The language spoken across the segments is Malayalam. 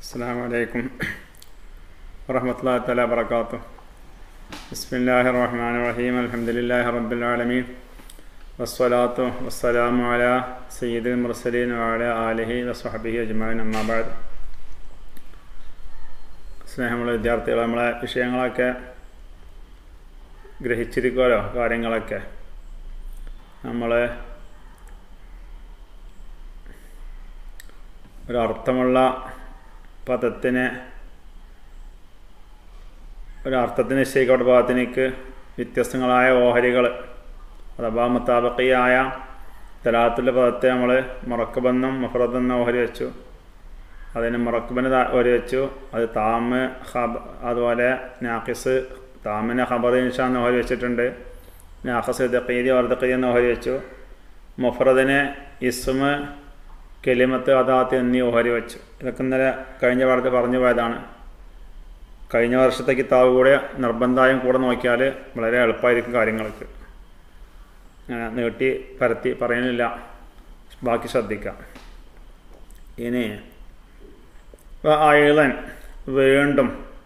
السلام عليكم ورحمة الله تعالى وبركاته بسم الله الرحمن الرحيم الحمد لله رب العالمين والصلاة والسلام على سيد المرسلين وعلى آله وصحبه أجمعين أما بعد സ്നേഹമുള്ള വിദ്യാർത്ഥികൾ നമ്മളെ വിഷയങ്ങളൊക്കെ ഗ്രഹിച്ചിരിക്കുമല്ലോ കാര്യങ്ങളൊക്കെ നമ്മൾ ഒരർത്ഥമുള്ള പദത്തിന് ഒരർത്ഥത്തിന് നിശ്ചയിക്കപ്പെട്ട ഭാഗത്തിനേക്ക് വ്യത്യസ്തങ്ങളായ ഓഹരികൾ അഥവാ മുത്താബക്കിയായ തലാത്തുള്ള പദത്തെ നമ്മൾ മുറക്കബെന്നും മുഹറദെന്ന ഓഹരി വെച്ചു അതിന് മുറക്കബിന് ഓഹരി വെച്ചു അത് താമ് ഹബ് അതുപോലെ നാക്കിസ് താമിന് ഖബർ ഇൻഷാന്ന് ഓഹരി വെച്ചിട്ടുണ്ട് നാഖസ് ദക്കീതി വർദ്ധക്കീതി എന്ന് ഓഹരി വെച്ചു മുഫറദിന് ഇസ്മ് കെലിമത്ത് അദാത്ത് എന്നീ ഓഹരി വെച്ചു ഇതൊക്കെ ഇന്നലെ കഴിഞ്ഞ പാടത്ത് പറഞ്ഞു പോയതാണ് കഴിഞ്ഞ വർഷത്തെ കിതാബ് കൂടെ നിർബന്ധമായും കൂടെ നോക്കിയാൽ വളരെ എളുപ്പമായിരിക്കും കാര്യങ്ങൾക്ക് നീട്ടി പരത്തി പറയുന്നില്ല ബാക്കി ശ്രദ്ധിക്കാം ഇനി അയളൻ വീണ്ടും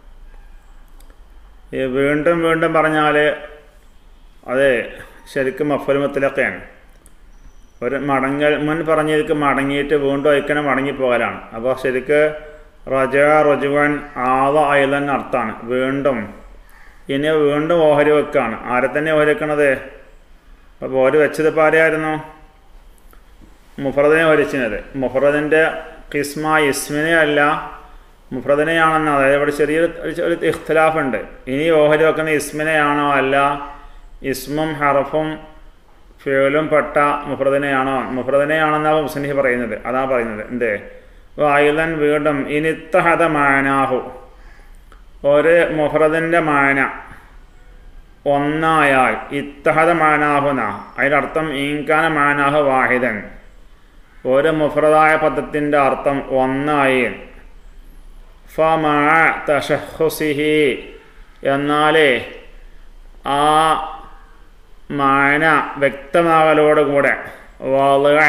ഈ വീണ്ടും വീണ്ടും പറഞ്ഞാൽ അത് ശരിക്കും മഫലുമത്തിലൊക്കെയാണ് ഒരു മടങ്ങൽ മുൻ പറഞ്ഞതിക്ക് മടങ്ങിയിട്ട് വീണ്ടും ഒരിക്കലും മടങ്ങിപ്പോകലാണ് അപ്പോൾ ശരിക്ക് റജ റജുവൻ ആവ അയലൻ അർത്ഥാണ് വീണ്ടും ഇനി വീണ്ടും ഓഹരി വെക്കാണ് ആരെ തന്നെ ഓഹരി വെക്കണത് അപ്പോൾ ഓഹരി വെച്ചത് ഇപ്പോൾ ആരെയായിരുന്നു മുഫറദിനെ ഓഹരിച്ചിരുന്നത് മുഫറദിൻ്റെ കിസ്മ ഇസ്മിനെ അല്ല മുഫ്രദിനെയാണെന്ന് അതായത് ഇവിടെ ചെറിയൊരു ഒരു ഇഖ്തിലാഫ് ഉണ്ട് ഇനി ഓഹരി വെക്കുന്ന ഇസ്മിനെയാണോ അല്ല ഇസ്മും ഹറഫും ഫേലും പെട്ട മുഫ്രദിനെയാണോ മുഫ്രദിനെയാണെന്നാണ് മുസ്ലിഹി പറയുന്നത് അതാ പറയുന്നത് എന്തേ വായുലൻ വീണ്ടും ഇനിത്തഹത മാനാഹു ഒരു മുഹ്റദിൻ്റെ മാന ഒന്നായാൽ ഇത്തഹത മാനാഹുന അതിൻ്റെ അർത്ഥം ഈങ്കാന മാനാഹു വാഹിദൻ ഒരു മുഫ്രദായ പദത്തിൻ്റെ അർത്ഥം ഒന്നായി ഫമാ തഷഹുസിഹി എന്നാലേ ആ മാന വ്യക്തമാകലോടുകൂടെ വളകാൻ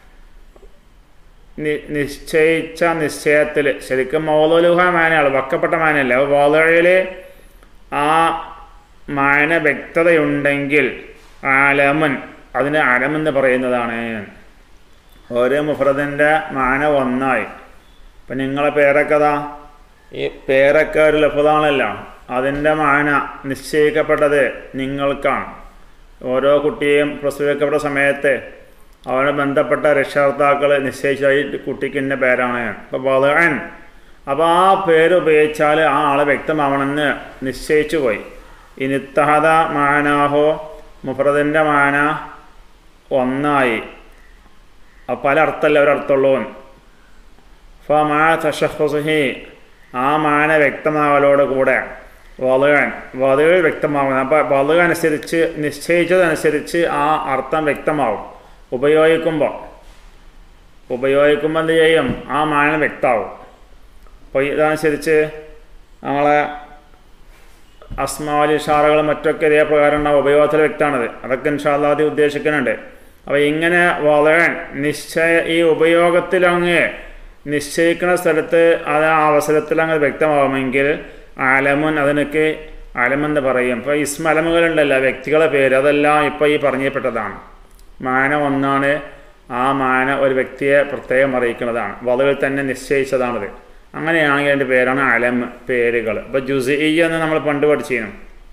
നിശ്ചയിച്ച നിശ്ചയത്തിൽ ശരിക്കും മൗലുഹ മാനയാണ് വക്കപ്പെട്ട മാനയല്ല വളയിൽ ആ മാന വ്യക്തതയുണ്ടെങ്കിൽ ആലമൻ അതിന് അലമെന്ന് പറയുന്നതാണ് ഓരോ മുഫ്രദിൻ്റെ മാന ഒന്നായി ഇപ്പം നിങ്ങളെ പേരൊക്കെ അതാ ഈ പേരൊക്കെ ഒരു ലഫുതാണല്ലോ അതിൻ്റെ മാന നിശ്ചയിക്കപ്പെട്ടത് നിങ്ങൾക്കാണ് ഓരോ കുട്ടിയെയും പ്രസവിക്കപ്പെട്ട സമയത്ത് അവനെ ബന്ധപ്പെട്ട രക്ഷകർത്താക്കൾ നിശ്ചയിച്ച ഈ കുട്ടിക്ക് ഇന്ന പേരാണ് അപ്പോൾ ബലൻ അപ്പോൾ ആ പേര് ഉപയോഗിച്ചാൽ ആ ആളെ വ്യക്തമാവണമെന്ന് നിശ്ചയിച്ചു പോയി ഇനിത്തഹത മാനാഹോ മുഫ്രദിൻ്റെ മാന ഒന്നായി പല അർത്ഥമല്ല ഒരർത്ഥമുള്ളൂ ഫമാ തഷഹുസുഹി ആ മാന വ്യക്തമാവലോട് കൂടെ വലുകൻ വലുകൾ വ്യക്തമാകുന്നത് അപ്പോൾ വലുക അനുസരിച്ച് നിശ്ചയിച്ചതനുസരിച്ച് ആ അർത്ഥം വ്യക്തമാവും ഉപയോഗിക്കുമ്പോൾ ഉപയോഗിക്കുമ്പോൾ എന്ത് ചെയ്യും ആ മാന വ്യക്തമാവും അപ്പോൾ ഇതനുസരിച്ച് നമ്മളെ അസ്മാവലി ഷാറുകൾ മറ്റൊക്കെ ഇതേ പ്രകാരം ഉണ്ടാവും ഉപയോഗത്തിൽ വ്യക്തമാണത് അതൊക്കെ ഇൻഷാല്ലാതി ഉദ്ദേശിക്കുന്നുണ്ട് അപ്പോൾ ഇങ്ങനെ വളരാൻ നിശ്ചയ ഈ ഉപയോഗത്തിലങ്ങ് നിശ്ചയിക്കുന്ന സ്ഥലത്ത് അത് ആ അവസരത്തിൽ അങ്ങ് വ്യക്തമാവുമെങ്കിൽ ആലമുൻ അതിനൊക്കെ ആലമെന്ന് പറയും ഇപ്പോൾ ഇസ്മ അലമുകളുണ്ടല്ലോ വ്യക്തികളെ പേര് അതെല്ലാം ഇപ്പോൾ ഈ പറഞ്ഞപ്പെട്ടതാണ് മാന ഒന്നാണ് ആ മാന ഒരു വ്യക്തിയെ പ്രത്യേകം അറിയിക്കുന്നതാണ് വലുകൾ തന്നെ നിശ്ചയിച്ചതാണത് അങ്ങനെയാണെങ്കിൽ അതിൻ്റെ പേരാണ് അലം പേരുകൾ ഇപ്പോൾ ജുസി എന്ന് നമ്മൾ പണ്ട് പഠിച്ചിരുന്നു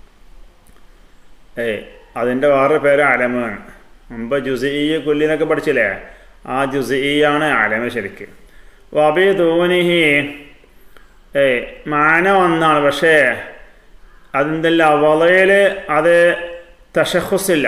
ഏയ് അതിൻ്റെ വേറൊരു പേര് അലമാണ് മുമ്പ് ജുസി കുല്ലിനൊക്കെ പഠിച്ചില്ലേ ആ ജുസി ആണ് അലമ ശരിക്ക് വബി തൂനിഹി ഏയ് മാന ഒന്നാണ് പക്ഷേ അതിൻ്റെ അവളയിൽ അത് തഷഹുസില്ല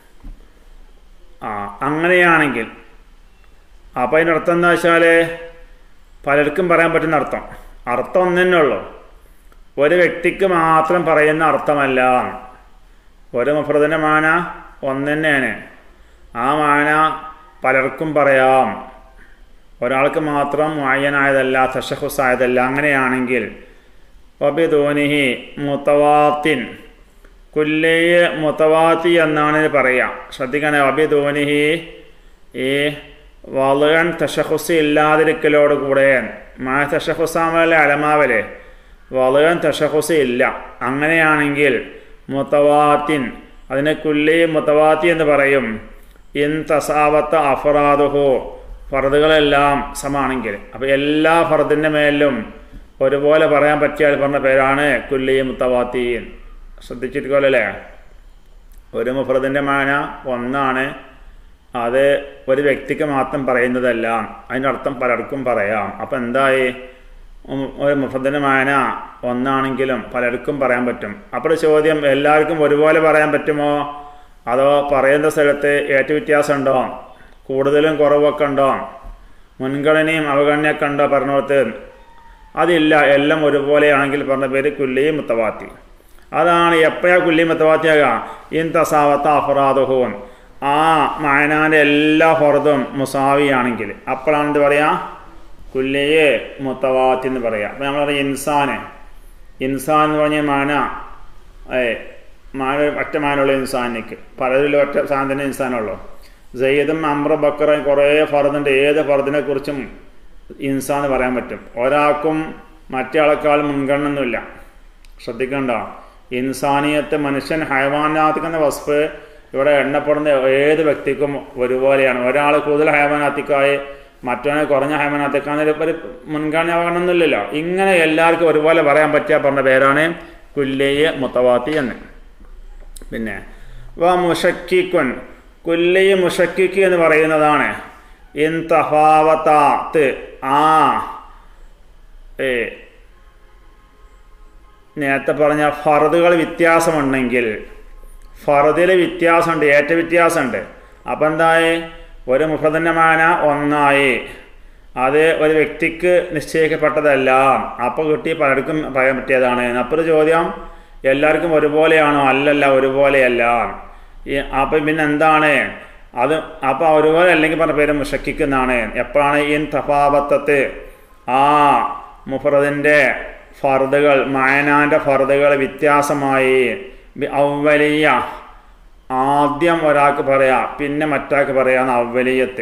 ആ അങ്ങനെയാണെങ്കിൽ അപ്പം അതിൻ്റെ അർത്ഥം എന്താ വെച്ചാൽ പലർക്കും പറയാൻ പറ്റുന്ന അർത്ഥം അർത്ഥം ഒന്ന് തന്നെ ഉള്ളൂ ഒരു വ്യക്തിക്ക് മാത്രം പറയുന്ന അർത്ഥമല്ല ഒരു മുഫ്രദിൻ്റെ മാന ഒന്ന് തന്നെയാണ് ആ മാന പലർക്കും പറയാം ഒരാൾക്ക് മാത്രം വായനായതല്ല തഷഹുസായതല്ല അങ്ങനെയാണെങ്കിൽ വബിദോനിഹി മുത്തവാത്തിൻ കുല്ലിയ മുത്തവാത്തി എന്നാണ് പറയുക ശ്രദ്ധിക്കണേ വബിദോനിഹി ഈ വളൻ തഷഹുസ് ഇല്ലാതിരിക്കലോട് കൂടെ മായ തഷഹുസാമലെ അലമാവലെ വളയൻ തഷഹുസ് ഇല്ല അങ്ങനെയാണെങ്കിൽ മുത്തവാത്തിൻ അതിനെ കുല്ലി മുത്തവാത്തി എന്ന് പറയും ഇൻ തസാവത്ത അഫറാദുഹു ഫറദുകളെല്ലാം സമാണെങ്കിൽ അപ്പോൾ എല്ലാ ഫറദിൻ്റെ മേലും ഒരുപോലെ പറയാൻ പറ്റിയാൽ പറഞ്ഞ പേരാണ് കുല്ലി മുത്തവാത്തീൻ ശ്രദ്ധിച്ചിരിക്കുമല്ലേ ഒരു മുഫറദിൻ്റെ മാന ഒന്നാണ് അത് ഒരു വ്യക്തിക്ക് മാത്രം പറയുന്നതല്ല അതിൻ്റെ അർത്ഥം പലർക്കും പറയാം അപ്പം എന്തായി ഒരു മുഫറദിൻ്റെ മാന ഒന്നാണെങ്കിലും പലർക്കും പറയാൻ പറ്റും അപ്പോൾ ചോദ്യം എല്ലാവർക്കും ഒരുപോലെ പറയാൻ പറ്റുമോ അതോ പറയുന്ന സ്ഥലത്ത് ഏറ്റ വ്യത്യാസം ഉണ്ടോ കൂടുതലും കുറവൊക്കെ ഉണ്ടോ മുൻഗണനയും അവഗണനയൊക്കെ ഉണ്ടോ പറഞ്ഞോട്ട് അതില്ല എല്ലാം ഒരുപോലെയാണെങ്കിൽ പറഞ്ഞ പേര് കുല്ലിയും മുത്തവാത്തി അതാണ് എപ്പോഴാണ് കുല്ലി മുത്തവാത്തിയാകുക ഇൻ തസാവത്ത അഫറാദുഹൂൻ ആ മായനാൻ്റെ എല്ലാ ഫറദും മുസാവിയാണെങ്കിൽ അപ്പോഴാണ് എന്ത് പറയുക കുല്ലിയെ മുത്തവാത്തി എന്ന് പറയുക അപ്പം നമ്മൾ പറയാം ഇൻസാന് ഇൻസാൻ എന്ന് പറഞ്ഞ മാന ഏ മാന ഒറ്റ മാനുള്ള ഇൻസാനിക്ക് പലതിലും ഒറ്റ സാധനം ഇൻസാനുള്ളൂ ജയ്യദും അമ്ര ബക്കറ കുറേ ഫറദുണ്ട് ഏത് ഫറദിനെ കുറിച്ചും ഇൻസാൻ എന്ന് പറയാൻ പറ്റും ഒരാൾക്കും മറ്റേ ആളെക്കാൾ മുൻഗണനയൊന്നുമില്ല ശ്രദ്ധിക്കണ്ട ഇൻസാനിയത്ത് മനുഷ്യൻ ഹൈവാനാത്തിക്കുന്ന വസ്ഫ് ഇവിടെ എണ്ണപ്പെടുന്ന ഏത് വ്യക്തിക്കും ഒരുപോലെയാണ് ഒരാൾ കൂടുതൽ ഹൈവാനാത്തിക്കായി മറ്റവനെ കുറഞ്ഞ ഹൈവാനാത്തിക്കാന്ന് ഒരു മുൻഗണന അവഗണനൊന്നുമില്ലല്ലോ ഇങ്ങനെ എല്ലാവർക്കും ഒരുപോലെ പറയാൻ പറ്റിയ പറഞ്ഞ പേരാണ് കുല്ലയ്യ മുത്തവാത്തി എന്ന് പിന്നെ വ മുഷക്കിക്കുൻ കുല്ലയ്യ മുഷക്കിക്ക് എന്ന് പറയുന്നതാണ് ഇൻ തഫാവത്താത്ത് ആ ഏ നേരത്തെ പറഞ്ഞ ഫറദുകൾ വ്യത്യാസമുണ്ടെങ്കിൽ ഫറദിൽ വ്യത്യാസമുണ്ട് ഏറ്റ വ്യത്യാസമുണ്ട് അപ്പം എന്തായി ഒരു മുഫദന്നമാന ഒന്നായി അത് ഒരു വ്യക്തിക്ക് നിശ്ചയിക്കപ്പെട്ടതല്ല അപ്പോൾ കിട്ടി പലർക്കും പറയാൻ പറ്റിയതാണ് അപ്പോൾ ചോദ്യം എല്ലാവർക്കും ഒരുപോലെയാണോ അല്ലല്ല ഒരുപോലെയല്ല അപ്പം പിന്നെ എന്താണ് അത് അപ്പോൾ ഒരുപോലെ അല്ലെങ്കിൽ പറഞ്ഞ പേര് മുഷക്കിക്കുന്നതാണ് എപ്പോഴാണ് ഇൻ തഫാബത്തത്ത് ആ മുഫറദിൻ്റെ ഫർദുകൾ മായനാൻ്റെ ഫർദുകൾ വ്യത്യാസമായി ഔവലിയ ആദ്യം ഒരാൾക്ക് പറയാം പിന്നെ മറ്റാൾക്ക് പറയാന്ന് ഔവലിയത്ത്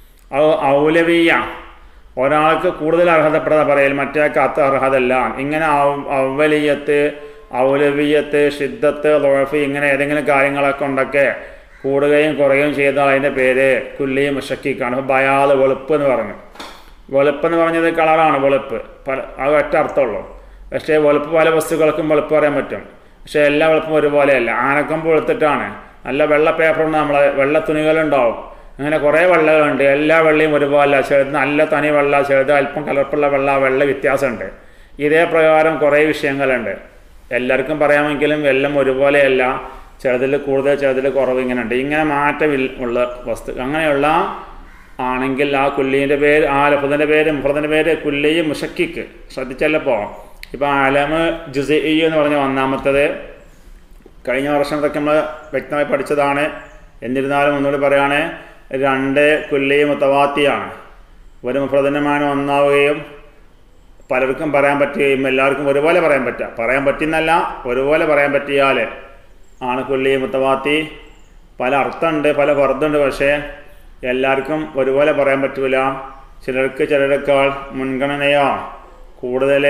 ഔലവീയ ഒരാൾക്ക് കൂടുതൽ അർഹതപ്പെടാതെ പറയൽ മറ്റേക്ക് അത്ര അർഹതല്ല ഇങ്ങനെ ഔവലിയത്ത് ഔലവീയത്ത് ഷിദ്ദത്ത് ലോഫി ഇങ്ങനെ ഏതെങ്കിലും കാര്യങ്ങളൊക്കെ ഉണ്ടൊക്കെ കൂടുകയും കുറയുകയും ചെയ്താൽ അതിൻ്റെ പേര് കുല്ലിയും മുഷക്കിക്കാണ് അപ്പോൾ ബയാള് വെളുപ്പ് എന്ന് പറഞ്ഞു വെളുപ്പ് എന്ന് പറഞ്ഞത് കളറാണ് വെളുപ്പ് പല അത് ഒറ്റ അർത്ഥമുള്ളൂ പക്ഷേ വെളുപ്പ് പല വസ്തുക്കൾക്കും വെളുപ്പ് പറയാൻ പറ്റും പക്ഷേ എല്ലാ വെളുപ്പും ഒരുപോലെയല്ല ആനക്കൊമ്പ് വെളുത്തിട്ടാണ് നല്ല വെള്ള പേപ്പറുണ്ട് നമ്മളെ വെള്ള തുണികളുണ്ടാവും അങ്ങനെ കുറേ വെള്ളകളുണ്ട് എല്ലാ വെള്ളയും ഒരുപോലെ ചെറുത് നല്ല തനി വെള്ള ചെറുത് അല്പം കലർപ്പുള്ള വെള്ള വെള്ള വ്യത്യാസമുണ്ട് ഇതേ പ്രകാരം കുറേ വിഷയങ്ങളുണ്ട് എല്ലാവർക്കും പറയാമെങ്കിലും എല്ലാം ഒരുപോലെയല്ല ചെറുതിൽ കൂടുതൽ ചെറുതിൽ കുറവ് ഇങ്ങനെ ഉണ്ട് ഇങ്ങനെ മാറ്റം ഉള്ള വസ്തു അങ്ങനെയുള്ള ആണെങ്കിൽ ആ കുല്ലീൻ്റെ പേര് ആ ലഫദിൻ്റെ പേര് മുഫറദിൻ്റെ പേര് കുല്ലി മുഷക്കിക്ക് ശ്രദ്ധിച്ചല്ലപ്പോൾ ഇപ്പോൾ അലമ് ജുസി എന്ന് പറഞ്ഞ ഒന്നാമത്തത് കഴിഞ്ഞ വർഷം ഇതൊക്കെ നമ്മൾ വ്യക്തമായി പഠിച്ചതാണ് എന്നിരുന്നാലും ഒന്നുകൂടി പറയുകയാണ് രണ്ട് കുല്ലി മുത്തവാത്തിയാണ് ഒരു മുഫ്രദിനമാനം ഒന്നാവുകയും പലർക്കും പറയാൻ പറ്റുകയും എല്ലാവർക്കും ഒരുപോലെ പറയാൻ പറ്റുക പറയാൻ പറ്റുന്നല്ല ഒരുപോലെ പറയാൻ പറ്റിയാൽ ആണ് കുല്ലി മുത്തവാത്തി പല അർത്ഥമുണ്ട് പല പുറത്തുണ്ട് പക്ഷേ എല്ലാവർക്കും ഒരുപോലെ പറയാൻ പറ്റൂല ചിലർക്ക് ചിലരെക്കാൾ മുൻഗണനയോ കൂടുതൽ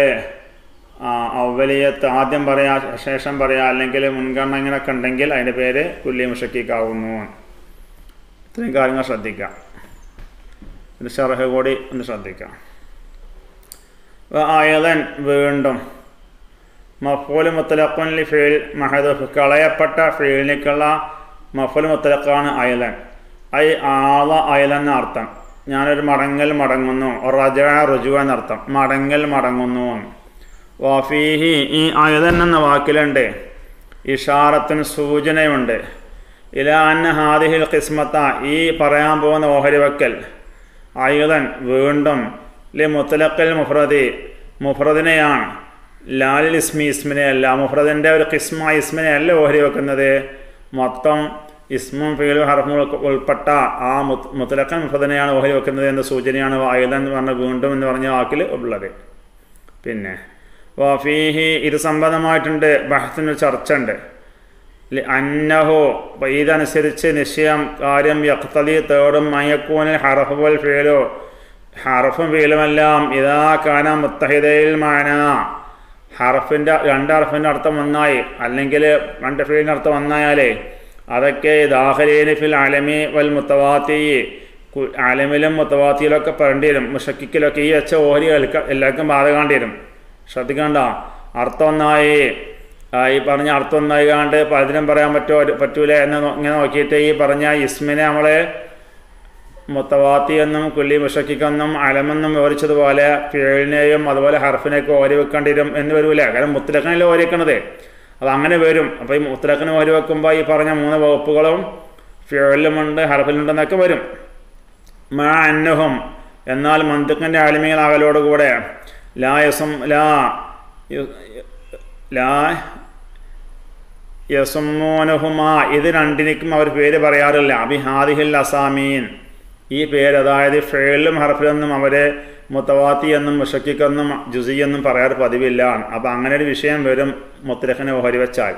ഔവലിയത്ത് ആദ്യം പറയാ ശേഷം പറയാ അല്ലെങ്കിൽ മുൻഗണന ഇങ്ങനെയൊക്കെ ഉണ്ടെങ്കിൽ അതിൻ്റെ പേര് കുല്ലി മുഷക്കിക്കാവുന്നു ഇത്രയും കാര്യങ്ങൾ ശ്രദ്ധിക്കാം ഇത് ഷറഹ് കൂടി ഒന്ന് ശ്രദ്ധിക്കാം ആയതൻ വീണ്ടും മഫൂൽ മുത്തലഖൻ ലി ഫീൽ മഹദഫ് കളയപ്പെട്ട ഫീലിലേക്കുള്ള മഫൂൽ മുത്തലഖാണ് അയലൻ ഐ ആള അയലൻ എന്ന അർത്ഥം ഞാനൊരു മടങ്ങൽ മടങ്ങുന്നു റജ റുജു എന്നർത്ഥം മടങ്ങൽ മടങ്ങുന്നു വാഫീഹി ഈ അയതൻ എന്ന വാക്കിലുണ്ട് ഇഷാറത്തിന് സൂചനയുണ്ട് ഇല അന്ന ഹാദിഹിൽ കിസ്മത്ത ഈ പറയാൻ പോകുന്ന ഓഹരി വെക്കൽ അയുതൻ വീണ്ടും ലി മുത്തലക്കൽ മുഫ്രദി മുഫ്രദിനെയാണ് ലാലിൽ ഇസ്മി ഇസ്മിനെ അല്ല മുഫ്രദിൻ്റെ ഒരു കിസ്മ ഇസ്മിനെ അല്ല ഓഹരി വെക്കുന്നത് മൊത്തം ഇസ്മും ഫീലും ഹർഫും ഉൾപ്പെട്ട ആ മുത്തലക്കൻ മുഫ്രദിനെയാണ് ഓഹരി വെക്കുന്നത് എന്ന സൂചനയാണ് അയുതൻ എന്ന് പറഞ്ഞ വീണ്ടും എന്ന് പറഞ്ഞ വാക്കിൽ ഉള്ളത് പിന്നെ വഫീഹി ഇത് സംബന്ധമായിട്ടുണ്ട് ബഹത്തിനൊരു ചർച്ച ഉണ്ട് അന്നഹോ ഇതനുസരിച്ച് നിശ്ചയം കാര്യം യക്തലി തേടും മയക്കൂനിൽ ഹറഫുൽ ഫേലോ ഹറഫും ഫീലുമെല്ലാം ഇതാ കാന മുത്തഹിദയിൽ മാന ഹറഫിൻ്റെ രണ്ട് ഹറഫിൻ്റെ അർത്ഥം ഒന്നായി അല്ലെങ്കിൽ രണ്ട് ഫീലിൻ്റെ അർത്ഥം ഒന്നായാലേ അതൊക്കെ ദാഹലീന് ഫിൽ അലമി വൽ മുത്തവാത്തി അലമിലും മുത്തവാത്തിയിലൊക്കെ പറയേണ്ടി വരും മുഷക്കിക്കിലൊക്കെ ഈ വെച്ച ഓഹരി എല്ലാവർക്കും ബാധകാണ്ടി വരും ശ്രദ്ധിക്കണ്ട അർത്ഥം ഒന്നായി ഈ പറഞ്ഞ അർത്ഥം ഒന്നായി കാണ്ട് പലതിനും പറയാൻ പറ്റുമോ പറ്റൂല എന്ന് ഇങ്ങനെ നോക്കിയിട്ട് ഈ പറഞ്ഞ ഇസ്മിനെ നമ്മൾ മുത്തവാത്തി എന്നും കുല്ലി മുഷക്കിക്കെന്നും അലമെന്നും വിവരിച്ചതുപോലെ ഫിയലിനെയും അതുപോലെ ഹർഫിനെയൊക്കെ ഓരി വെക്കേണ്ടി വരും എന്ന് വരൂല കാരണം മുത്തലക്കനല്ലേ ഓരി വെക്കണത് അത് അങ്ങനെ വരും അപ്പോൾ ഈ മുത്തലക്കന് ഓരി വെക്കുമ്പോൾ ഈ പറഞ്ഞ മൂന്ന് വകുപ്പുകളും ഫിയലിലുമുണ്ട് ഹർഫിലുണ്ടെന്നൊക്കെ വരും മാ അന്നഹും എന്നാൽ മന്തുക്കിൻ്റെ ആലിമികളാകലോടുകൂടെ ലാ യസം ലാ ലാ യസുമോനഹുമ ഇത് രണ്ടിനും അവർ പേര് പറയാറില്ല അബിഹാദിഹിൽ അസാമീൻ ഈ പേര് അതായത് ഫേലും ഹർഫിലെന്നും അവരെ മുത്തവാത്തി എന്നും മുഷക്കിക്കെന്നും ജുസി എന്നും പറയാറ് പതിവില്ല അപ്പം അങ്ങനെ ഒരു വിഷയം വരും മുത്തലഖിനെ ഓഹരി വെച്ചാൽ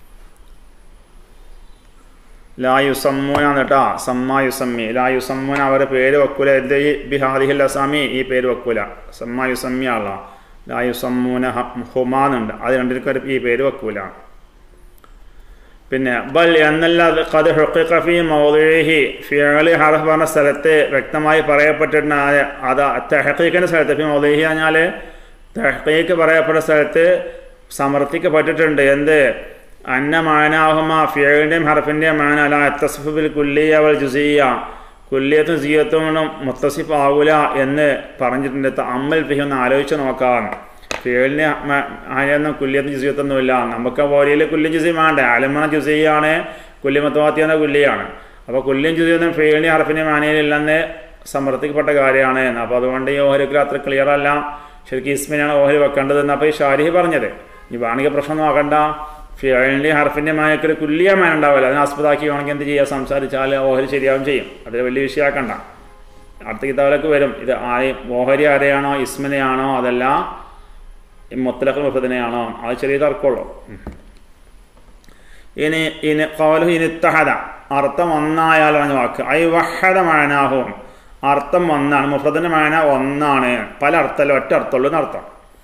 ലാ യുസമ്മൂന കേട്ടാ സമ്മാ യുസമ്മി ലാ യുസമ്മൂന അവരെ പേര് വെക്കൂല എന്ത് ഈ ബിഹാദിഹിൽ അസാമി ഈ പേര് വെക്കൂല സമ്മാ യുസമ്മി ആള ലാ യുസമ്മൂന ഹുമാന്നുണ്ട് അത് രണ്ടിനും ഈ പേര് വെക്കൂല പിന്നെ ബൽ എന്നല്ല കത് ഹുഖി മൗലിഹി ഫിയലി ഹറഫ് പറഞ്ഞ സ്ഥലത്ത് വ്യക്തമായി പറയപ്പെട്ടിട്ടുണ്ട് അത് തെഹക്കീക്കിൻ്റെ സ്ഥലത്ത് ഫി മൗലിഹി പറഞ്ഞാൽ തെഹക്കീക്ക് പറയപ്പെട്ട സ്ഥലത്ത് സമർത്ഥിക്കപ്പെട്ടിട്ടുണ്ട് എന്ത് അന്ന മാനാഹുമ ഫിയലിൻ്റെയും ഹറഫിൻ്റെയും മാന അല എത്തസഫിൽ കുല്ലിയ അവൽ ജുസിയ കുല്ലിയത്തും ജിയത്തും കൊണ്ടും മുത്തസിഫ് ആകൂല എന്ന് പറഞ്ഞിട്ടുണ്ട് അമ്മൽ ഫിഹി ഒന്ന് ആലോചിച്ച് നോക്കാം ഫിയലിന് ആയൊന്നും കുല്യത്തും ജുസിയത്തൊന്നുമില്ല നമുക്ക് പോലെയിൽ കുല്യം ജുസി വേണ്ട അലമണ ജുസിയാണ് കുല്യമത്വാത്തിയെന്ന കുല്ലിയാണ് അപ്പോൾ കുല്യം ജുസിയൊന്നും ഫിയലിന് ഹർഫിന് മാനയിലില്ലെന്ന് സമർത്ഥിക്കപ്പെട്ട കാര്യമാണ് അപ്പോൾ അതുകൊണ്ട് ഈ ഓഹരിക്കൽ അത്ര ക്ലിയർ അല്ല ശരിക്കും ഇസ്മിനാണ് ഓഹരി വെക്കേണ്ടതെന്ന് അപ്പോൾ ഈ ഷാരിഹി പറഞ്ഞത് ഈ വാണിക പ്രശ്നം നോക്കണ്ട ഫിയലിൻ്റെ ഹർഫിൻ്റെ മാനക്കൊരു കുല്ലിയ മാന ഉണ്ടാവില്ല അതിനെ ആസ്പദമാക്കി വേണമെങ്കിൽ എന്ത് ചെയ്യുക സംസാരിച്ചാൽ ഓഹരി ശരിയാവും ചെയ്യും അതിൽ വലിയ വിഷയമാക്കണ്ട അടുത്ത കിതാബിലേക്ക് വരും ഇത് ആര് ഓഹരി ആരെയാണോ ഇസ്മിനെയാണോ അതല്ല മുത്തലഖ് മുഫദിനെയാണോ അത് ചെറിയ തർക്കമുള്ളൂ ഇനി ഇനി കൗലു ഇനി തഹദ അർത്ഥം ഒന്നായാലാണ് വാക്ക് ഐ വഹദ മാനാഹും അർത്ഥം ഒന്നാണ് മുഫദിൻ്റെ മാന ഒന്നാണ് പല അർത്ഥമല്ല ഒറ്റ അർത്ഥമുള്ളൂ എന്നർത്ഥം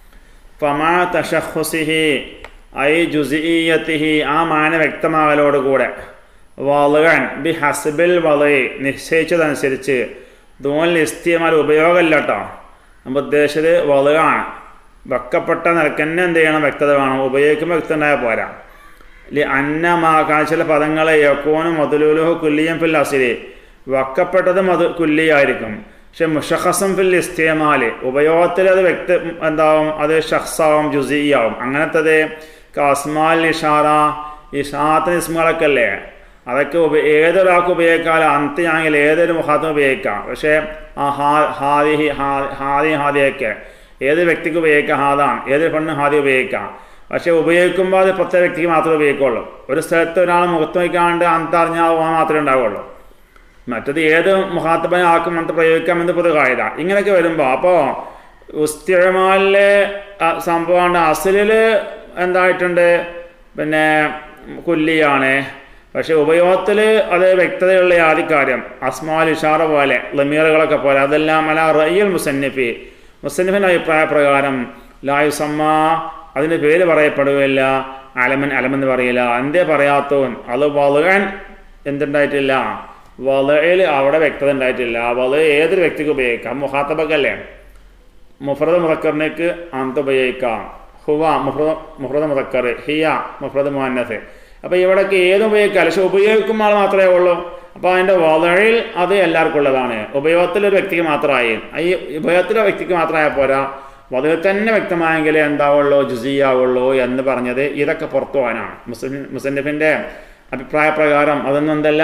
ഫമാ തഷഹുസിഹി ഐ ജുസിയത്തിഹി ആ മാന വ്യക്തമാകലോടുകൂടെ വളകൻ ബി ഹസ്ബിൽ വളയെ നിശ്ചയിച്ചതനുസരിച്ച് ദൂൽ ഇസ്തിയമാൽ ഉപയോഗമല്ല കേട്ടോ നമ്മൾ ഉദ്ദേശിച്ചത് വളകാണ് വെക്കപ്പെട്ട നിലക്ക് തന്നെ എന്ത് ചെയ്യണം വ്യക്തത വേണം ഉപയോഗിക്കുമ്പോൾ വ്യക്തത ഉണ്ടായാൽ പോരാ ലി അന്നമാക്കാൻ ചില പദങ്ങളെ യക്കോനും മതുലുലുഹു കുല്ലിയം ഫിൽ അസിരി വക്കപ്പെട്ടത് മധു കുല്ലിയായിരിക്കും പക്ഷെ മുഷഹസം ഫിൽ ഇസ്തേമാല് ഉപയോഗത്തിൽ അത് വ്യക്ത എന്താവും അത് ഷഹ്സാവും ജുസിയാവും അങ്ങനത്തത് കസ്മാൽ ഇഷാറ ഇഷാത്തിന് ഇസ്മുകളൊക്കെ അല്ലേ അതൊക്കെ ഉപ ഏതൊരാൾക്ക് ഉപയോഗിക്കാം അന്ത്യമാണെങ്കിൽ ഏതൊരു മുഖാത്തും ഉപയോഗിക്കാം പക്ഷേ ആ ഹാ ഹാദി ഹാദി ഹാദിയൊക്കെ ഏത് വ്യക്തിക്ക് ഉപയോഗിക്കാം ഹാദാണ് ഏത് പെണ്ണ് ഹാദി ഉപയോഗിക്കാം പക്ഷേ ഉപയോഗിക്കുമ്പോൾ അത് പ്രത്യേക വ്യക്തിക്ക് മാത്രമേ ഉപയോഗിക്കുള്ളൂ ഒരു സ്ഥലത്ത് ഒരാൾ മുഖത്ത് വയ്ക്കാണ്ട് അന്തറിഞ്ഞാൽ മാത്രമേ ഉണ്ടാവുള്ളൂ മറ്റത് ഏത് മുഖാത്തബനെ ആക്കും അത് പ്രയോഗിക്കാം എന്ന് പൊതു കായത ഇങ്ങനെയൊക്കെ വരുമ്പോൾ അപ്പോൾ ഉസ്തിഴമാലിലെ സംഭവമാണ് അസലിൽ എന്തായിട്ടുണ്ട് പിന്നെ കുല്ലിയാണ് പക്ഷെ ഉപയോഗത്തിൽ അത് വ്യക്തതയുള്ള ആദ്യകാര്യം അസ്മാൽ ഇഷാറ പോലെ ലമീറുകളൊക്കെ പോലെ അതെല്ലാം അല റയ്യൽ മുസന്നിഫി മുസന്നിഫിൻ്റെ അഭിപ്രായ പ്രകാരം ലായുസമ്മ അതിൻ്റെ പേര് പറയപ്പെടുകയില്ല അലമൻ അലമെന്ന് പറയില്ല എന്തേ പറയാത്തവൻ അത് വളകാൻ എന്തുണ്ടായിട്ടില്ല വളയിൽ അവിടെ വ്യക്തത ഉണ്ടായിട്ടില്ല വള ഏതൊരു വ്യക്തിക്ക് ഉപയോഗിക്കാം മുഹാത്തബക്കല്ലേ മുഫ്രദ് മുറക്കറിനേക്ക് അന്ത് ഉപയോഗിക്കാം ഹുവ മുഫ്രദ മുഫ്രദ് മുറക്കർ ഹിയ മുഫ്രദ് മുഹന്നസ് അപ്പോൾ ഇവിടേക്ക് ഏത് ഉപയോഗിക്കാം പക്ഷെ ഉപയോഗിക്കുന്ന ആൾ മാത്രമേ ഉള്ളൂ അപ്പോൾ അതിൻ്റെ വളയിൽ അത് എല്ലാവർക്കും ഉള്ളതാണ് ഉപയോഗത്തിലൊരു വ്യക്തിക്ക് മാത്രമായി ഈ ഉപയോഗത്തിലെ വ്യക്തിക്ക് മാത്രമായ പോരാ വധുവിൽ തന്നെ വ്യക്തമായെങ്കിലേ എന്താവുള്ളൂ ജുസിയാവുള്ളൂ എന്ന് പറഞ്ഞത് ഇതൊക്കെ പുറത്തു പോകാനാണ് മുസ്ലിം മുസന്നിഫിൻ്റെ അഭിപ്രായ പ്രകാരം അതൊന്നും എന്തല്ല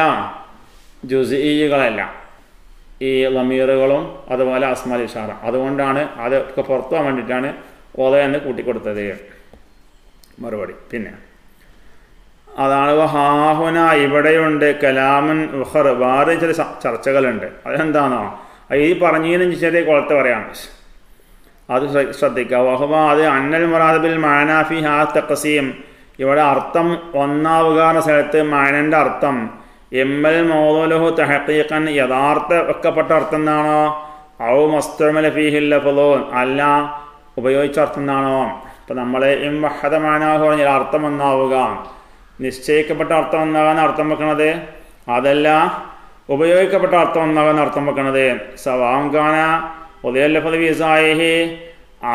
ജുസികളല്ല ഈ ലമീറുകളും അതുപോലെ അസ്മാൽ ഇഷാറ അതുകൊണ്ടാണ് അതൊക്കെ പുറത്തു പോകാൻ വേണ്ടിയിട്ടാണ് ഓല എന്ന് കൂട്ടിക്കൊടുത്തത് മറുപടി പിന്നെ അതാണ് ഹാഹുന ഇവിടെയുണ്ട് കലാമൻ ഉഹർ വേറെ ചില ചർച്ചകളുണ്ട് അതെന്താണോ ഈ പറഞ്ഞതിന് ചെറിയ കുളത്ത് പറയാണ് അത് ശ്രദ്ധിക്കുക വഹുബ അത് അന്നൽ മുറാദബിൽ മാനാഫി ഹാ തക്കസീം ഇവിടെ അർത്ഥം ഒന്നാവുക എന്ന സ്ഥലത്ത് മാനൻ്റെ അർത്ഥം എമ്മൽ മോദോലഹു തഹക്കീഖൻ യഥാർത്ഥ വെക്കപ്പെട്ട അർത്ഥം എന്താണോ ഔ മസ്തമല ഫീഹില്ല ഫലോൻ അല്ല ഉപയോഗിച്ച അർത്ഥം എന്നാണോ അപ്പം നമ്മൾ ഇം വഹദമാനാഹു പറഞ്ഞാൽ അർത്ഥം ഒന്നാവുക നിശ്ചയിക്കപ്പെട്ട അർത്ഥം ഒന്നാകാൻ അർത്ഥം വെക്കണത് അതല്ല ഉപയോഗിക്കപ്പെട്ട അർത്ഥം ഒന്നാകാൻ അർത്ഥം വെക്കണത് സവാംഖാന ഉദയ ലഫദ് വിസായി ആ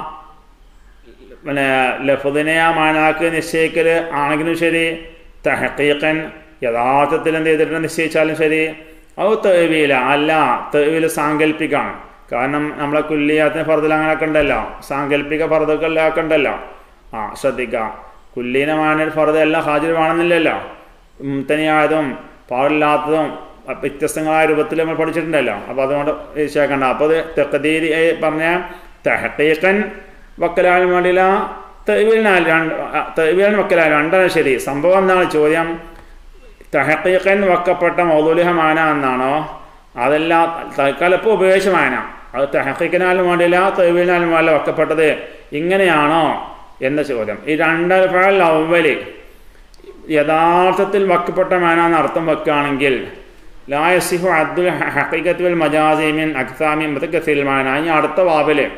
പിന്നെ ലഫദിനെ ആ മാനാക്ക് നിശ്ചയിക്കൽ ആണെങ്കിലും ശരി തഹക്കീക്കൻ യഥാർത്ഥത്തിൽ എന്ത് ചെയ്തിട്ട് നിശ്ചയിച്ചാലും ശരി അത് തെവീല അല്ല തെവീൽ സാങ്കല്പിക്കാണ് കാരണം നമ്മളെ കുല്ലിയാത്തിന് ഫർദിൽ അങ്ങനെയൊക്കെ ഉണ്ടല്ലോ സാങ്കല്പിക ഫർദുകളിലൊക്കെ ഉണ്ടല്ലോ ആ ശ്രദ്ധിക്കുക കുല്ലീന മാനൽ ഫർദ് എല്ലാം ഹാജിർ വേണമെന്നില്ലല്ലോ മുത്തനിയായതും പാടില്ലാത്തതും വ്യത്യസ്തങ്ങളായ രൂപത്തിൽ നമ്മൾ പഠിച്ചിട്ടുണ്ടല്ലോ അപ്പോൾ അതുകൊണ്ട് വിശേഷക്കണ്ട അപ്പോൾ അത് തെക്കതീരി പറഞ്ഞ തെഹക്കീക്കൻ വക്കലാലും വേണ്ടിയില്ല തെവിലിനാൽ രണ്ട് തെവിലിന് വക്കലാൽ രണ്ടാണ് ശരി സംഭവം എന്താണ് ചോദ്യം തഹക്കീക്കൻ വക്കപ്പെട്ട മൗദുലിഹ മാന എന്നാണോ അതല്ല തൽക്കാലം ഇപ്പോൾ ഉപയോഗിച്ച മാന അത് തെഹക്കീക്കിനാലും വേണ്ടിയില്ല തെവിലിനാലും വേണ്ട വക്കപ്പെട്ടത് ഇങ്ങനെയാണോ എന്ന ചോദ്യം ഈ രണ്ടൽഫൽ അവല് യഥാർത്ഥത്തിൽ വക്കപ്പെട്ട മാന എന്ന് അർത്ഥം വെക്കുകയാണെങ്കിൽ ലായസിഹു അബ്ദുൽ ഹക്കീക്കത്തുൽ മജാസിമിൻ അക്സാമിൻ മുതക്കസിൽ മാന ഇനി അടുത്ത വാവില്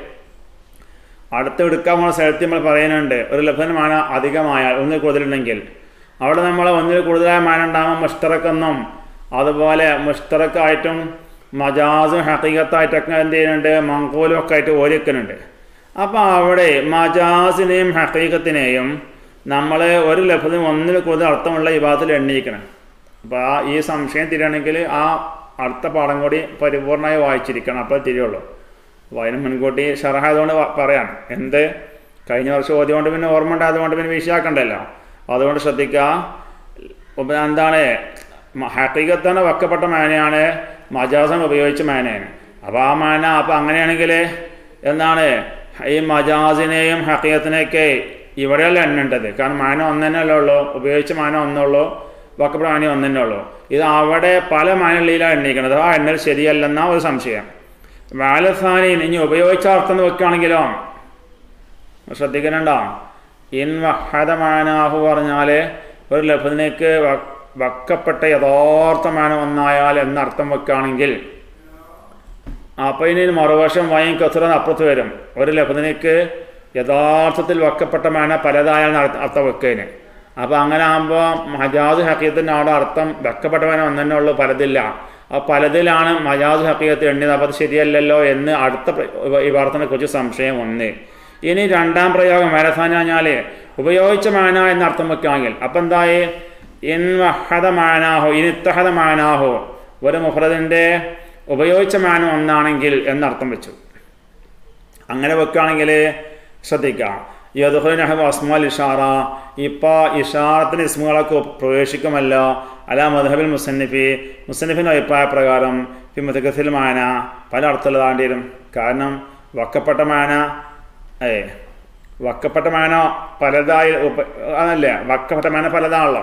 അടുത്ത് എടുക്കാൻ പോകുന്ന സ്ഥലത്ത് നമ്മൾ പറയുന്നുണ്ട് ഒരു ലഭ്യൻ മാന അധികമായാൽ ഒന്നിൽ കൂടുതലുണ്ടെങ്കിൽ അവിടെ നമ്മൾ ഒന്നിൽ കൂടുതലായ മാന ഉണ്ടാകുമ്പോൾ മുഷ്തറക്കെന്നും അതുപോലെ മുഷ്തറക്കായിട്ടും മജാസും ഹക്കീകത്തായിട്ടൊക്കെ എന്ത് ചെയ്യുന്നുണ്ട് മങ്കൂലും ഒക്കെ ആയിട്ട് ഓരിക്കുന്നുണ്ട് അപ്പോൾ അവിടെ മജാസിനെയും ഹക്കീകത്തിനെയും നമ്മൾ ഒരു ലഭ്യത്തിന് ഒന്നിൽ കൂടുതൽ അർത്ഥമുള്ള ഈ ഭാഗത്തിൽ എണ്ണിക്കണം അപ്പോൾ ആ ഈ സംശയം തിരിയണമെങ്കിൽ ആ അടുത്ത പാഠം കൂടി പരിപൂർണമായി വായിച്ചിരിക്കണം അപ്പോൾ തിരിയുള്ളൂ അപ്പോൾ അതിന് മുൻകൂട്ടി ഷറഹായതുകൊണ്ട് പറയാം എന്ത് കഴിഞ്ഞ വർഷം ഓതിക്കൊണ്ട് പിന്നെ ഓർമ്മ ഉണ്ടായതുകൊണ്ട് പിന്നെ വിഷയാക്കണ്ടല്ലോ അതുകൊണ്ട് ശ്രദ്ധിക്കുക എന്താണ് ഹക്കീകത്താണ് വെക്കപ്പെട്ട മാനയാണ് മജാസം ഉപയോഗിച്ച മാനയാണ് അപ്പോൾ ആ മാന അപ്പോൾ അങ്ങനെയാണെങ്കിൽ എന്താണ് ഈ മജാസിനെയും ഹക്കീകത്തിനെയൊക്കെ ഇവിടെയല്ല എണ്ണേണ്ടത് കാരണം മാന ഒന്ന് തന്നെയല്ലേ ഉള്ളൂ ഉപയോഗിച്ച മാന ഒന്നുള്ളൂ വക്കപ്പെട്ട മാന ഒന്ന് തന്നെ ഉള്ളൂ ഇത് അവിടെ പല മാനകളിലാണ് എണ്ണിക്കുന്നത് ആ എണ്ണൽ ശരിയല്ലെന്നാ ഒരു സംശയം വാലസാനിൻ ഇനി ഉപയോഗിച്ച അർത്ഥം വെക്കുകയാണെങ്കിലോ ശ്രദ്ധിക്കുന്നുണ്ടോ ഇൻ വഹദമാനാഹു പറഞ്ഞാൽ ഒരു ലഭ്യത്തിനേക്ക് വക്കപ്പെട്ട യഥാർത്ഥമാന ഒന്നായാൽ എന്നർത്ഥം വെക്കുകയാണെങ്കിൽ അപ്പോൾ ഇനി മറുവശം വൈൻ കസുറന്ന് അപ്പുറത്ത് വരും ഒരു ലഭ്യത്തിനേക്ക് യഥാർത്ഥത്തിൽ വക്കപ്പെട്ട മാന പലതായാൽ അർത്ഥം വെക്കേന് അപ്പോൾ അങ്ങനെ ആകുമ്പോൾ മജാദ് ഹക്കീത്തിൻ്റെ അവിടെ അർത്ഥം വെക്കപ്പെട്ട മാന ഒന്നെ ഉള്ളൂ പലതില്ല ആ പലതിലാണ് മജാദ് ഹക്കീകത്ത് എണ്ണിയത് അപ്പോൾ അത് ശരിയല്ലല്ലോ എന്ന് അടുത്ത ഈ വാർത്തനെ കുറിച്ച് സംശയം ഒന്ന് ഇനി രണ്ടാം പ്രയോഗം വരസാൻ കഴിഞ്ഞാൽ ഉപയോഗിച്ച മാന എന്ന് അർത്ഥം വെക്കുകയാണെങ്കിൽ അപ്പം എന്തായി ഇൻ വഹദ മാനാഹോ ഇനിത്തഹദ മാനാഹോ ഒരു മുഹ്റദിൻ്റെ ഉപയോഗിച്ച മാന ഒന്നാണെങ്കിൽ എന്നർത്ഥം വെച്ചു അങ്ങനെ വെക്കുകയാണെങ്കിൽ ശ്രദ്ധിക്കുക യദുഹുനഹബ് അസ്മാൽ ഇഷാറ ഇപ്പോൾ ഇഷാറത്തിന് ഇസ്മുകളൊക്കെ പ്രവേശിക്കുമല്ലോ അല മധബിൽ മുസന്നിഫി മുസന്നിഫിൻ്റെ അഭിപ്രായ പ്രകാരം ഫി മുതക്കസിൽ മാന പല അർത്ഥമുള്ളതാണ്ടി വരും കാരണം വക്കപ്പെട്ട മാന ഏ വക്കപ്പെട്ട മാന പലതായി അതല്ലേ വക്കപ്പെട്ട മാന പലതാണല്ലോ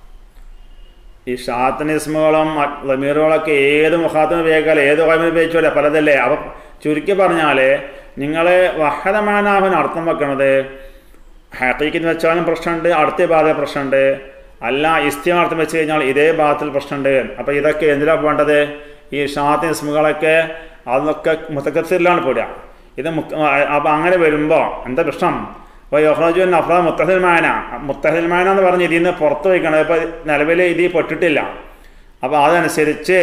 ഈ ഷാത്തിന് ഇസ്മുകളും ലമീറുകളൊക്കെ ഏത് മുഖാത്തിന് ഉപയോഗിക്കാതെ ഏത് കോയമിന് ഉപയോഗിച്ചോലെ പലതല്ലേ അപ്പം ചുരുക്കി പറഞ്ഞാൽ നിങ്ങൾ വഹദമാനാഹുവിന് അർത്ഥം വെക്കണത് ഹാക്കിക്ക് വെച്ചാലും പ്രശ്നമുണ്ട് അടുത്ത ഭാഗത്തെ പ്രശ്നമുണ്ട് അല്ല ഇസ്തിമാർത്ഥം വെച്ച് കഴിഞ്ഞാൽ ഇതേ ഭാഗത്തിൽ പ്രശ്നമുണ്ട് അപ്പോൾ ഇതൊക്കെ എന്തിനാണ് പോകേണ്ടത് ഈ ഷാത്തിന് ഇസ്മുകളൊക്കെ അതൊക്കെ മുത്തക്കസിലാണ് പോരുക ഇത് അപ്പോൾ അങ്ങനെ വരുമ്പോൾ എന്താ പ്രശ്നം അപ്പോൾ യോഹ്റജുൻ അഫ്രാ മുത്തഹിൽമാന മുത്തഹിൽമാന എന്ന് പറഞ്ഞ് ഇതിൽ നിന്ന് പുറത്ത് വയ്ക്കണം ഇപ്പോൾ നിലവിൽ ഇതിൽ പെട്ടിട്ടില്ല അപ്പോൾ അതനുസരിച്ച്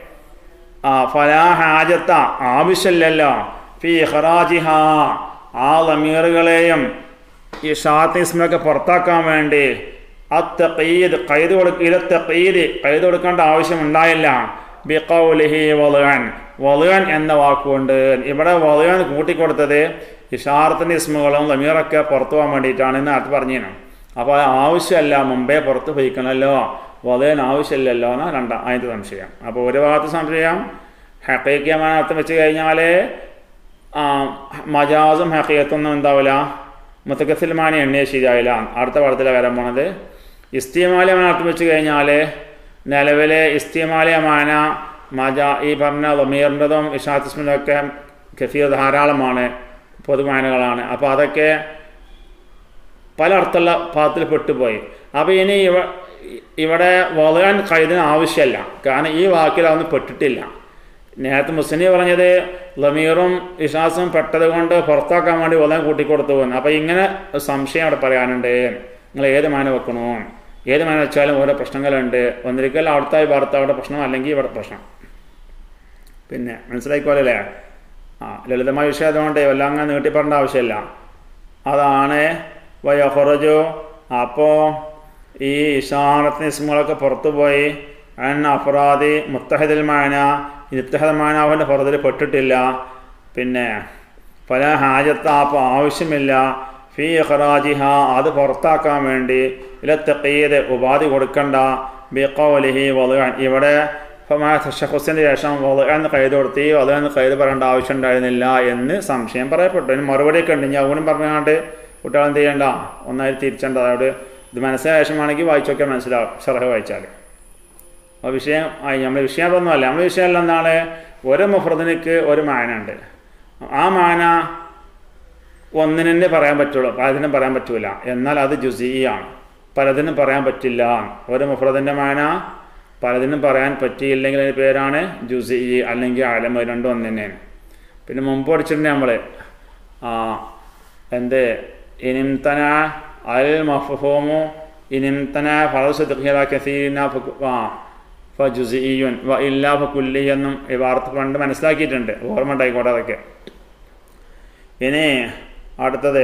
ഫലാ ഹാജത്ത ആവശ്യമില്ലല്ലോ ഫി ഹറാജിഹ ആ ലമീറുകളെയും ഈ ഷാത്തിസ്മൊക്കെ പുറത്താക്കാൻ വേണ്ടി അത്തീദ് കൈത് കൊടുക്ക ഇലത്തീദ് കൈത് കൊടുക്കേണ്ട ആവശ്യം ഉണ്ടായില്ല ബിക്കൗലിഹി വലുവൻ വലുവൻ എന്ന വാക്കുകൊണ്ട് ഇവിടെ വലുവൻ കൂട്ടിക്കൊടുത്തത് ഇഷാറത്തിൻ്റെ ഇസ്മുകളും ലമീറൊക്കെ പുറത്തു പോകാൻ വേണ്ടിയിട്ടാണ് എന്ന് നേരത്തെ പറഞ്ഞിരുന്നു അപ്പോൾ ആവശ്യമല്ല മുമ്പേ പുറത്ത് പോയിക്കണമല്ലോ വലുവൻ ആവശ്യമില്ലല്ലോ എന്നാണ് രണ്ടാം അതിൻ്റെ സംശയം അപ്പോൾ ഒരു ഭാഗത്ത് സംശയം ഹക്കൈക്യമായ അർത്ഥം വെച്ച് കഴിഞ്ഞാൽ മജാസും ഹക്കയത്തൊന്നും എന്താവില്ല മുത്തക്കസിൽമാനി എണ്ണിയ ശരിയായില്ല അടുത്ത പടത്തിലെ വരാൻ പോണത് ഇസ്തിമാലിയമാന അർത്ഥം വെച്ച് കഴിഞ്ഞാൽ നിലവിലെ ഇസ്തിമാലിയമാന മജ ഈ പറഞ്ഞ ലമീറിൻ്റെതും ഇഷാത്തിസ്മിൻ്റെ ഒക്കെ കഫീർ ധാരാളമാണ് പൊതുമാനകളാണ് അപ്പോൾ അതൊക്കെ പല അർത്ഥമുള്ള ഭാഗത്തിൽ പെട്ടുപോയി അപ്പോൾ ഇനി ഇവ ഇവിടെ വളരാൻ കൈതിന് ആവശ്യമല്ല കാരണം ഈ വാക്കിൽ അതൊന്നും പെട്ടിട്ടില്ല നേരത്തെ മുസ്ലിം പറഞ്ഞത് ലമീറും വിശ്വാസവും പെട്ടത് കൊണ്ട് പുറത്താക്കാൻ വേണ്ടി ഒന്നാം കൂട്ടിക്കൊടുത്തു പോകുന്നു അപ്പോൾ ഇങ്ങനെ സംശയം അവിടെ പറയാനുണ്ട് നിങ്ങൾ ഏത് മാന വെക്കണോ ഏത് മാന വെച്ചാലും ഓരോ പ്രശ്നങ്ങളുണ്ട് ഒന്നിരിക്കൽ അവിടുത്തെ ഭാഗത്ത് അവിടെ പ്രശ്നം അല്ലെങ്കിൽ ഇവിടെ പ്രശ്നം പിന്നെ മനസ്സിലായിക്കോലല്ലേ ആ ലളിതമായ വിഷയം അതുകൊണ്ട് എല്ലാം അങ്ങനെ നീട്ടിപ്പറേണ്ട ആവശ്യമില്ല അതാണ് വയഹുറജു അപ്പോൾ ഈ ഇഷാറത്തിന് ഇസ്മുകളൊക്കെ പുറത്തു പോയി അൻ അഫറാദി മുത്തഹദിൽ മാന ഇത്തഹദ് മാന അവൻ്റെ പുറത്തിൽ പെട്ടിട്ടില്ല പിന്നെ പല ഹാജത്ത് അപ്പോൾ ആവശ്യമില്ല ഫി ഇഖറാജിഹ അത് പുറത്താക്കാൻ വേണ്ടി ഇലത്തക്കീത് ഉപാധി കൊടുക്കണ്ട ബിക്കോലിഹി വലുവാൻ ഇവിടെ ഷഖുസിൻ്റെ ശേഷം വലുവാന്ന് കൈത് കൊടുത്തി വലുവാന്ന് കൈത് പറയേണ്ട ആവശ്യം ഉണ്ടായിരുന്നില്ല എന്ന് സംശയം പറയപ്പെട്ടു അതിന് മറുപടിയൊക്കെ ഉണ്ട് ഞാൻ അവനും പറഞ്ഞാണ്ട് കുട്ടികൾ എന്ത് ചെയ്യണ്ട ഒന്നായി തിരിച്ചേണ്ട അതായത് ഇത് മനസ്സിലായ ശേഷമാണെങ്കിൽ വായിച്ചു നോക്കിയാൽ മനസ്സിലാവും ഷറഹ് വായിച്ചാൽ അപ്പോൾ വിഷയം നമ്മൾ വിഷയം അതൊന്നുമല്ല നമ്മൾ വിഷയം എന്താണ് ഒരു മുഫ്രദിനിക്ക് ഒരു മാന ഉണ്ട് ആ മാന ഒന്നിനെ പറയാൻ പറ്റുള്ളൂ പലതിനും പറയാൻ പറ്റൂല എന്നാൽ അത് ജുസിയാണ് പലതിനും പറയാൻ പറ്റില്ല ഒരു മുഫ്രദിൻ്റെ മാന പലതിനും പറയാൻ പറ്റിയില്ലെങ്കിൽ അതിൻ്റെ പേരാണ് ജുസി അല്ലെങ്കിൽ ആലമ രണ്ടും ഒന്ന് തന്നെയാണ് പിന്നെ മുമ്പ് പഠിച്ചിട്ടുണ്ട് നമ്മൾ എന്ത് ഇനിംതന അൽ മഫ്ഹൂമു ഇനിംതന ഫലസുദ്ഖില കസീന ഫജുസിയുൻ വ ഇല്ലാ ഫുല്ലി എന്നും ഈ വാർത്ത പണ്ട് മനസ്സിലാക്കിയിട്ടുണ്ട് ഓർമ്മ ഉണ്ടായിക്കോട്ടെ അതൊക്കെ ഇനി അടുത്തത്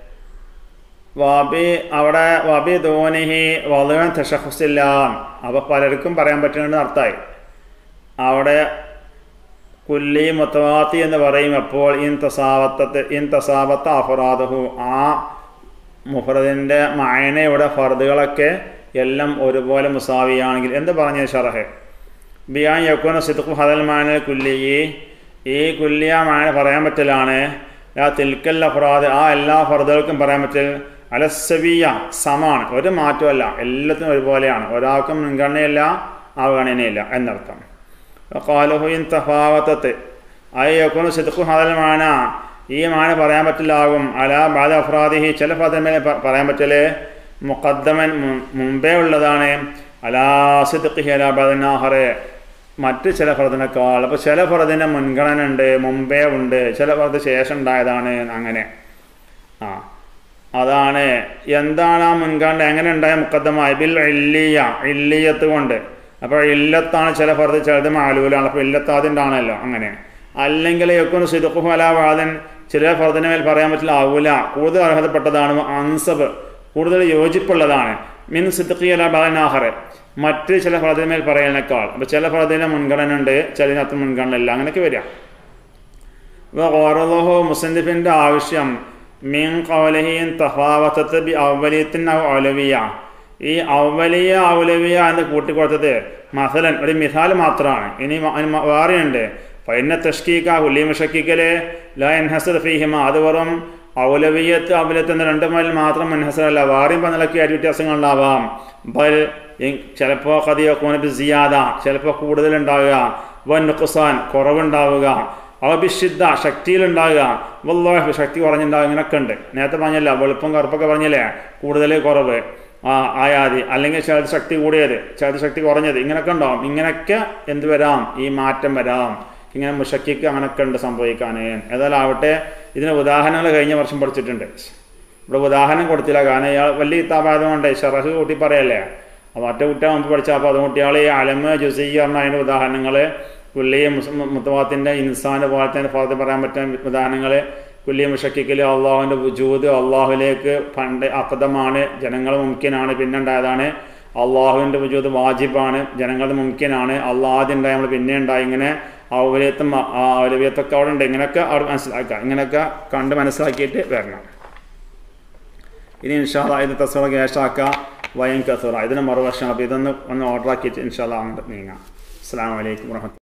വാബി അവിടെ വബി ധോനിഹി വലുവൻ തഷഹുസില്ല അപ്പോൾ പലർക്കും പറയാൻ പറ്റുന്നുണ്ട് അർത്ഥമായി അവിടെ കുല്ലി മുത്തവാത്തി എന്ന് പറയും അപ്പോൾ ഇൻ തസാവത്തത്ത് ഇൻ തസാവത്ത അഫറാദഹു ആ മുഫറദിൻ്റെ മായനയുടെ ഫർദുകളൊക്കെ എല്ലാം ഒരുപോലെ മുസാവിയാണെങ്കിൽ എന്ത് പറഞ്ഞ ഷറഹ് ബിയാൻ യക്കുന സിദ്ഖു ഹദൽ മാന കുല്ലി ഈ കുല്ലിയ മാന പറയാൻ പറ്റലാണ് ആ തിൽക്കൽ അഫറാദ് ആ എല്ലാ ഫർദുകൾക്കും പറയാൻ പറ്റൽ അലസവിയ സമാണ് ഒരു മാറ്റമല്ല എല്ലാത്തിനും ഒരുപോലെയാണ് ഒരാൾക്കും മുൻഗണനയില്ല അവഗണനയില്ല എന്നർത്ഥം കാലുഹുയിൻ തഫാവത്തത്ത് അയ്യക്കുന സിദ്ഖു ഹദൽ മാന ഈ മാന പറയാൻ പറ്റില്ലാകും അല ബാദ അഫ്രാദിഹി ചില ഫർദിന്മേലെ പറയാൻ പറ്റല് മുഖദ്ദമൻ മുമ്പേ ഉള്ളതാണ് അലാസിദ്ഖി അല ബാദനാഹറെ മറ്റ് ചില ഫറദിനേക്കാൾ അപ്പോൾ ചില ഫറദിന് മുൻഗണന ഉണ്ട് മുമ്പേ ഉണ്ട് ചില ഫറദ് ശേഷം ഉണ്ടായതാണ് അങ്ങനെ ആ അതാണ് എന്താണ് ആ മുൻഗണന എങ്ങനെ ഉണ്ടായ മുക്കദ്ദമ ബിൽ ഇല്ലിയ ഇല്ലിയത്ത് കൊണ്ട് അപ്പോൾ ഇല്ലത്താണ് ചില ഫറദ് ചിലത് മാലൂലാണ് അപ്പോൾ ഇല്ലത്ത് അതിൻ്റെ ആണല്ലോ അങ്ങനെ അല്ലെങ്കിൽ യൊക്കൊന്ന് സിദുഖു അല വാദൻ ചില ഫറദിന് മേൽ പറയാൻ പറ്റില്ല ആവൂല കൂടുതൽ അർഹതപ്പെട്ടതാണ് അൻസബ് കൂടുതൽ യോജിപ്പുള്ളതാണ് മിൻ സിദ്ഖി അല ബാദനാഹറെ മറ്റ് ചില ഫറദിന് മേൽ പറയുന്നതിനേക്കാൾ അപ്പോൾ ചില ഫറദിന് മുൻഗണന ഉണ്ട് ചിലതിനകത്ത് മുൻഗണന ഇല്ല അങ്ങനെയൊക്കെ വരിക ഓറോഹോ മുസന്നിഫിൻ്റെ ആവശ്യം മീൻ കവലഹിൻ തഫാവത്തത്ത് ബി ഔവലിയത്തിൻ ഔലവിയ ഈ ഔവലിയ ഔലവിയ എന്ന് കൂട്ടിക്കൊടുത്തത് മസലൻ ഒരു മിസാൽ മാത്രമാണ് ഇനി വേറെയുണ്ട് ഫൈന തഷ്കീക്ക ഹുല്ലി മുഷക്കിക്കല് ല എൻഹസർ ഫീഹിമ അത് വെറും ഔലവിയത്ത് ഔലത്ത് എന്ന രണ്ട് മൈൽ മാത്രം മുൻഹസറല്ല വേറെയും പന്നിലൊക്കെ അരി വ്യത്യാസങ്ങളുണ്ടാവാം ബൽ ചിലപ്പോൾ കതിയോ കോനബി സിയാദ ചിലപ്പോൾ കൂടുതലുണ്ടാവുക വൻ നുഖസാൻ കുറവുണ്ടാവുക അവബിഷിദ്ധ ശക്തിയിലുണ്ടാവുക വല്ലാഹ് ശക്തി കുറഞ്ഞുണ്ടാവുക ഇങ്ങനെയൊക്കെ ഉണ്ട് നേരത്തെ പറഞ്ഞല്ല വെളുപ്പം കറുപ്പൊക്കെ പറഞ്ഞല്ലേ കൂടുതൽ കുറവ് ആ ആയാതി അല്ലെങ്കിൽ ചിലത് ശക്തി കൂടിയത് ചിലത് ശക്തി കുറഞ്ഞത് ഇങ്ങനെയൊക്കെ ഉണ്ടാവും ഇങ്ങനെയൊക്കെ എന്ത് വരാം ഈ മാറ്റം വരാം ഇങ്ങനെ മുഷക്കിക്ക് അങ്ങനെയൊക്കെ ഉണ്ട് സംഭവിക്കാൻ ഏതായാലും ആവട്ടെ ഇതിന് ഉദാഹരണങ്ങൾ കഴിഞ്ഞ വർഷം പഠിച്ചിട്ടുണ്ട് ഇവിടെ ഉദാഹരണം കൊടുത്തില്ല കാരണം ഇയാൾ വലിയ ഇത്താപായതുകൊണ്ട് ഷറഹ് കൂട്ടി പറയല്ലേ അപ്പോൾ മറ്റേ കുട്ടികൾ മുമ്പ് പഠിച്ചാൽ അപ്പോൾ അത് കുട്ടികൾ ഈ അലമ് ജുസി പറഞ്ഞ അതിൻ്റെ ഉദാഹരണങ്ങൾ കുല്ലിയ മുത്തവാത്തിൻ്റെ ഇൻസാന് പോലെ തന്നെ ഭാഗത്ത് പറയാൻ പറ്റുന്ന ഉദാഹരണങ്ങൾ കുല്ലിയ മുഷക്കിക്കൽ അള്ളാഹുവിൻ്റെ വുജൂദ് അള്ളാഹുലേക്ക് പണ്ട് അക്കദമാണ് ജനങ്ങൾ മുമ്പിനാണ് പിന്നെ ഉണ്ടായതാണ് അള്ളാഹുവിൻ്റെ വുജൂദ് വാജിബാണ് ജനങ്ങളുടെ മുമ്പിനാണ് അള്ളാഹ് ആദ്യം ഉണ്ടായി നമ്മൾ പിന്നെ ഉണ്ടായി ഇങ്ങനെ ഔലയത്തും ഔലവ്യത്തൊക്കെ അവിടെ ഉണ്ട് ഇങ്ങനെയൊക്കെ അവിടെ മനസ്സിലാക്കുക ഇങ്ങനെയൊക്കെ കണ്ട് മനസ്സിലാക്കിയിട്ട് വരണം ഇനി ഇൻഷാല്ല ഇത് തസ്വറ ക്യാഷാക്കുക വയം കസുറ ഇതിന് മറുവശം അപ്പോൾ ഇതൊന്ന് ഒന്ന് ഓർഡർ ആക്കിയിട്ട് ഇൻഷാല്ല അങ്ങോട്ട് നീങ്ങാം അസ്സാം വലൈക്കും വർഹമത്ത്